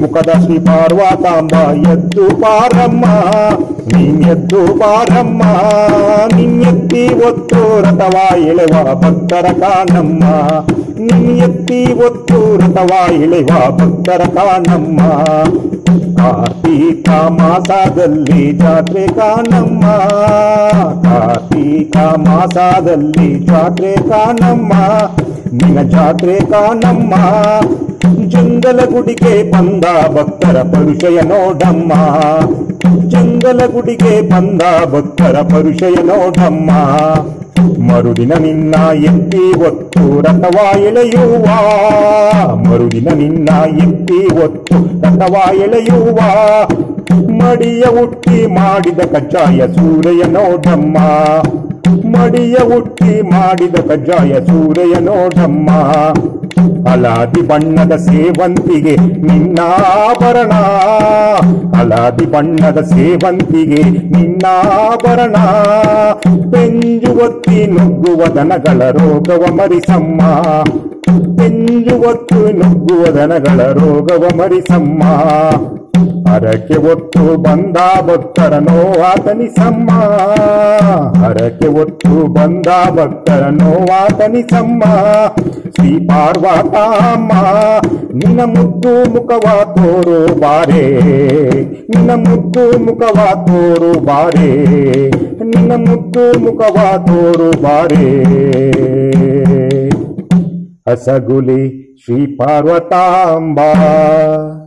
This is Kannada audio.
ಮುಖದ ಶ್ರೀ ಪಾರ್ವತಾಂಬ ಎದ್ದು ಬಾರಮ್ಮ ನೀನೆದ್ದು ಬಾರಮ್ಮ ನಿನ್ನೆತ್ತಿ ಒತ್ತು ರಥವ ಎಳೆವ ಭಕ್ತರ ಕಾಣಮ್ಮ ನಿನ್ನೆತ್ತಿ ಒತ್ತು ರಥವ ಎಳೆವ ಭಕ್ತರ ಕಾಣಮ್ಮ ಕಾರ್ತೀಕ ಮಾಸದಲ್ಲಿ ಜಾತ್ರೆ ಕಾಣಮ್ಮ ಕಾರ್ತೀಕ ಮಾಸದಲ್ಲಿ ಜಾತ್ರೆ ಕಾಣಮ್ಮ ನಿನ್ನ ಜಾತ್ರೆ ಕಾಣಮ್ಮ ಜಂಗಲ ಗುಡಿಗೆ ಬಂದ ಭಕ್ತರ ಪರುಷಯ ನೋಡಮ್ಮ ಜಂಗಲ ಗುಡಿಗೆ ಬಂದ ಭಕ್ತರ ಪರುಷಯ ನೋಡಮ್ಮ ಮರುದಿನ ನಿನ್ನ ಎತ್ತಿ ಒತ್ತು ರಥವ ಎಳೆಯುವ ಮರುದಿನ ನಿನ್ನ ಎತ್ತಿ ಒತ್ತು ರಥವ ಎಳೆಯುವ ಮಡಿಯ ಹುಟ್ಟಿ ಮಾಡಿದ ಕಜ್ಜಾಯ ಸೂರ್ಯ ನೋಡಮ್ಮ ಮಡಿಯ ಹುಟ್ಟಿ ಮಾಡಿದ ಕಜ್ಜಾಯ ಸೂರ್ಯ ನೋಡಮ್ಮ ಅಲಾದಿ ಬಣ್ಣದ ಸೇವಂತಿಗೆ ನಿನ್ನಾಭರಣ ಅಲಾದಿ ಬಣ್ಣದ ಸೇವಂತಿಗೆ ನಿನ್ನಾಭರಣ ಪೆಂಜು ಒತ್ತಿ ನುಗ್ಗುವ ದನಗಳ ರೋಗವ ಮರಿಸಮ್ಮ ಪೆಂಜು ಒತ್ತು ನುಗ್ಗುವ ದನಗಳ ರೋಗವ ಮರಿಸಮ್ಮ ಹರಕೆ ಒತ್ತು ಬಂದ ಭಕ್ತರ ನೋವಾತನಿಸಮ್ಮ ಹರಕೆ ಒತ್ತು ಬಂದ ಭಕ್ತರ ನೋವಾತನಿಸಮ್ಮ ಶ್ರೀ ಪಾರ್ವತಮ್ಮ ನಿನ್ನ ಮುದ್ದು ಮುಖವ ತೋರು ಬಾರೆ ನಿನ್ನ ಮುದ್ದು ಮುಖವ ತೋರು ಬಾರೆ ನಿನ್ನ ಮುದ್ದು ಮುಖವ ತೋರು ಬಾರೆ ಹಸಗುಲಿ ಶ್ರೀ ಪಾರ್ವತಾಂಬ